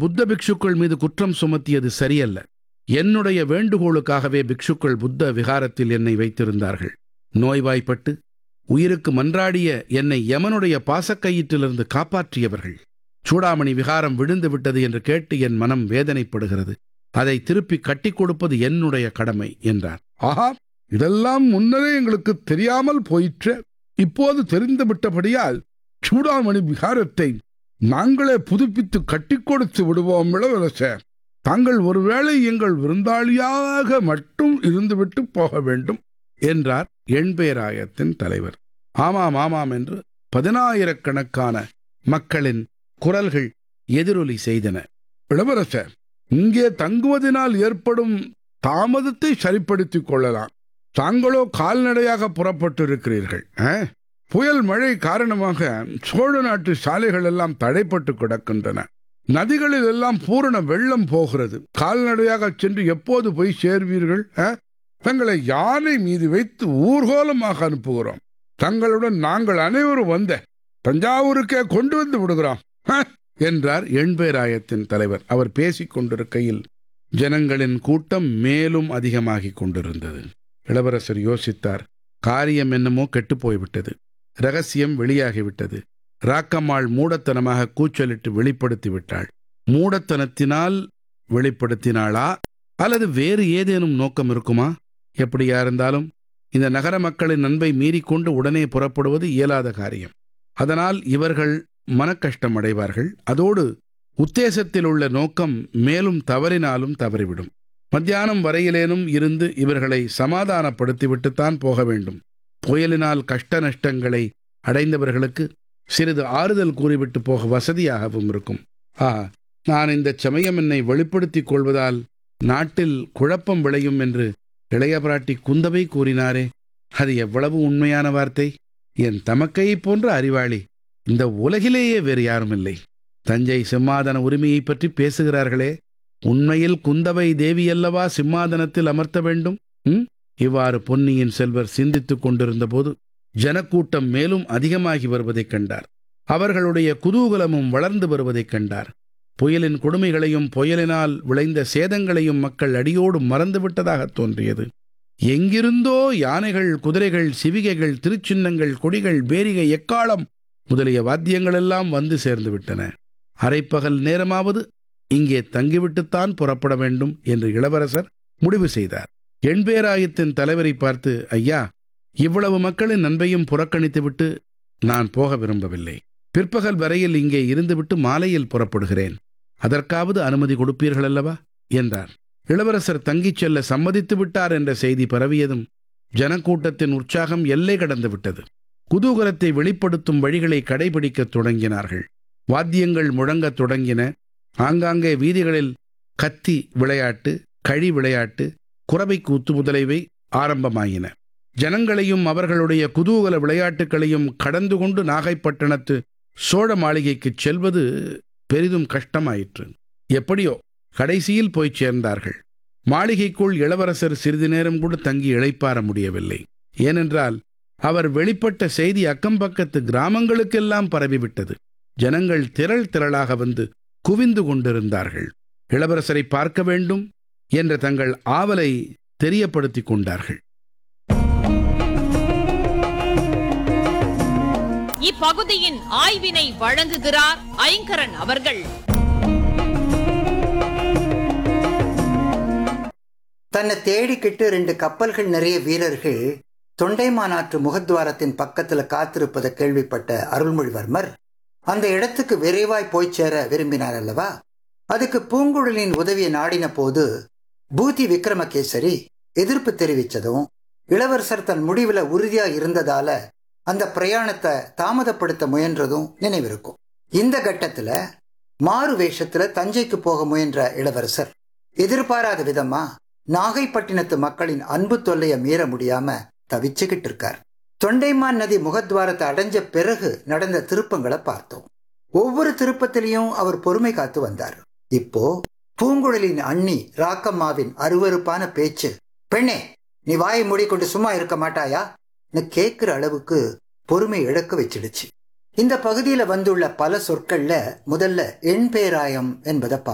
புத்த பிக்ஷுக்கள் மீது குற்றம் சுமத்தியது சரியல்ல என்னுடைய வேண்டுகோளுக்காகவே பிக்ஷுக்கள் புத்த விகாரத்தில் என்னை வைத்திருந்தார்கள் நோய்வாய்ப்பட்டு உயிருக்கு மன்றாடிய என்னை யமனுடைய பாசக்கயிற்றிலிருந்து காப்பாற்றியவர்கள் சூடாமணி விகாரம் விழுந்து விட்டது என்று கேட்டு என் மனம் வேதனைப்படுகிறது அதை திருப்பி கட்டிக் கொடுப்பது என்னுடைய கடமை என்றார் ஆஹா இதெல்லாம் முன்னரே எங்களுக்கு தெரியாமல் போயிற்று இப்போது தெரிந்து விட்டபடியால் சூடாமணி விகாரத்தை நாங்களே புதுப்பித்து கட்டிக் கொடுத்து விடுவோம் இளவரச தாங்கள் ஒருவேளை எங்கள் விருந்தாளியாக மட்டும் இருந்துவிட்டு போக வேண்டும் என்றார் எண்பேராயத்தின் தலைவர் ஆமாம் ஆமாம் என்று பதினாயிரக்கணக்கான மக்களின் குரல்கள் எதிரொலி செய்தன இளவரச இங்கே தங்குவதனால் ஏற்படும் தாமதத்தை சரிப்படுத்திக் கொள்ளலாம் தாங்களோ கால்நடையாக புறப்பட்டிருக்கிறீர்கள் ஆ? புயல் மழை காரணமாக சோழ நாட்டு சாலைகள் எல்லாம் தடைப்பட்டு கிடக்கின்றன நதிகளில் எல்லாம் பூரண வெள்ளம் போகிறது கால்நடையாக சென்று எப்போது போய் சேர்வீர்கள் ஆ? தங்களை யானை மீது வைத்து ஊர்கோலமாக அனுப்புகிறோம் தங்களுடன் நாங்கள் அனைவரும் வந்த தஞ்சாவூருக்கே கொண்டு வந்து விடுகிறோம் ஆ? என்றார் எண்பேராயத்தின் தலைவர் அவர் பேசிக் கொண்டிருக்கையில் ஜனங்களின் கூட்டம் மேலும் அதிகமாகிக் கொண்டிருந்தது இளவரசர் யோசித்தார் காரியம் என்னமோ கெட்டுப் போய்விட்டது ரகசியம் வெளியாகிவிட்டது ராக்கம்மாள் மூடத்தனமாக கூச்சலிட்டு வெளிப்படுத்தி விட்டாள் மூடத்தனத்தினால் வெளிப்படுத்தினாளா அல்லது வேறு ஏதேனும் நோக்கம் இருக்குமா எப்படியா இருந்தாலும் இந்த நகர மக்களின் அன்பை மீறிக்கொண்டு உடனே புறப்படுவது இயலாத காரியம் அதனால் இவர்கள் மனக்கஷ்டம் அடைவார்கள் அதோடு உத்தேசத்தில் உள்ள நோக்கம் மேலும் தவறினாலும் தவறிவிடும் மத்தியானம் வரையிலேனும் இருந்து இவர்களை சமாதானப்படுத்திவிட்டுத்தான் போக வேண்டும் புயலினால் கஷ்ட நஷ்டங்களை அடைந்தவர்களுக்கு சிறிது ஆறுதல் கூறிவிட்டு போக வசதியாகவும் இருக்கும் ஆ நான் இந்த சமயம் என்னை வெளிப்படுத்திக் கொள்வதால் நாட்டில் குழப்பம் விளையும் என்று இளைய பிராட்டி குந்தவை கூறினாரே அது எவ்வளவு உண்மையான வார்த்தை என் தமக்கையைப் போன்ற அறிவாளி இந்த உலகிலேயே வேறு யாரும் இல்லை தஞ்சை சிம்மாதன உரிமையைப் பற்றி பேசுகிறார்களே உண்மையில் குந்தவை தேவி அல்லவா சிம்மாதனத்தில் அமர்த்த வேண்டும் ம்? இவ்வாறு பொன்னியின் செல்வர் சிந்தித்துக் கொண்டிருந்தபோது ஜனக்கூட்டம் மேலும் அதிகமாகி வருவதைக் கண்டார் அவர்களுடைய குதூகலமும் வளர்ந்து வருவதைக் கண்டார் புயலின் கொடுமைகளையும் புயலினால் விளைந்த சேதங்களையும் மக்கள் அடியோடு மறந்துவிட்டதாகத் தோன்றியது எங்கிருந்தோ யானைகள் குதிரைகள் சிவிகைகள் திருச்சின்னங்கள் கொடிகள் பேரிகை எக்காலம் முதலிய வாத்தியங்களெல்லாம் வந்து சேர்ந்து விட்டன அரைப்பகல் நேரமாவது இங்கே தங்கிவிட்டுத்தான் புறப்பட வேண்டும் என்று இளவரசர் முடிவு செய்தார் எண்பேராயத்தின் தலைவரை பார்த்து ஐயா இவ்வளவு மக்களின் நன்மையும் புறக்கணித்துவிட்டு நான் போக விரும்பவில்லை பிற்பகல் வரையில் இங்கே இருந்துவிட்டு மாலையில் புறப்படுகிறேன் அதற்காவது அனுமதி கொடுப்பீர்கள் அல்லவா என்றார் இளவரசர் தங்கிச் செல்ல சம்மதித்து விட்டார் என்ற செய்தி பரவியதும் ஜனக்கூட்டத்தின் உற்சாகம் எல்லை கடந்து விட்டது குதூகலத்தை வெளிப்படுத்தும் வழிகளை கடைபிடிக்கத் தொடங்கினார்கள் வாத்தியங்கள் முழங்கத் தொடங்கின ஆங்காங்கே வீதிகளில் கத்தி விளையாட்டு கழி விளையாட்டு குறவை கூத்து முதலியவை ஆரம்பமாயின ஜனங்களையும் அவர்களுடைய குதூகல விளையாட்டுகளையும் கடந்து கொண்டு நாகைப்பட்டினத்து சோழ மாளிகைக்குச் செல்வது பெரிதும் கஷ்டமாயிற்று எப்படியோ கடைசியில் போய்ச் சேர்ந்தார்கள் மாளிகைக்குள் இளவரசர் சிறிது நேரம் கூட தங்கி இளைப்பாற முடியவில்லை ஏனென்றால் அவர் வெளிப்பட்ட செய்தி அக்கம்பக்கத்து கிராமங்களுக்கெல்லாம் பரவிவிட்டது ஜனங்கள் திரள் திரளாக வந்து குவிந்து கொண்டிருந்தார்கள் இளவரசரை பார்க்க வேண்டும் என்ற தங்கள் ஆவலை தெரியப்படுத்திக் கொண்டார்கள் இப்பகுதியின் ஆய்வினை வழங்குகிறார் ஐங்கரன் அவர்கள் தன்னை தேடிக்கிட்டு ரெண்டு கப்பல்கள் நிறைய வீரர்கள் தொண்டைமானாற்று முகத்வாரத்தின் பக்கத்துல காத்திருப்பதை கேள்விப்பட்ட அருள்மொழிவர்மர் அந்த இடத்துக்கு விரைவாய் போய் சேர விரும்பினார் அல்லவா அதுக்கு பூங்குழலின் உதவியை நாடின போது பூதி விக்ரமகேசரி எதிர்ப்பு தெரிவிச்சதும் இளவரசர் தன் முடிவுல உறுதியா இருந்ததால அந்த பிரயாணத்தை தாமதப்படுத்த முயன்றதும் நினைவிருக்கும் இந்த கட்டத்துல மாறு வேஷத்துல தஞ்சைக்கு போக முயன்ற இளவரசர் எதிர்பாராத விதமா நாகைப்பட்டினத்து மக்களின் அன்பு தொல்லைய மீற முடியாம தவிச்சுக்கிட்டு இருக்கார் தொண்டைமான் நதி முகத்வாரத்தை அடைஞ்ச பிறகு நடந்த திருப்பங்களை பார்த்தோம் ஒவ்வொரு திருப்பத்திலையும் அவர் பொறுமை காத்து வந்தார் இப்போ பூங்குழலின் அண்ணி ராக்கம்மாவின் அருவருப்பான பேச்சு பெண்ணே நீ வாயை மூடிக்கொண்டு சும்மா இருக்க மாட்டாயா கேட்கிற அளவுக்கு பொறுமை இழக்க வச்சிடுச்சு இந்த பகுதியில வந்துள்ள பல சொற்கள்ல முதல்ல எண் பேராயம் என்பதை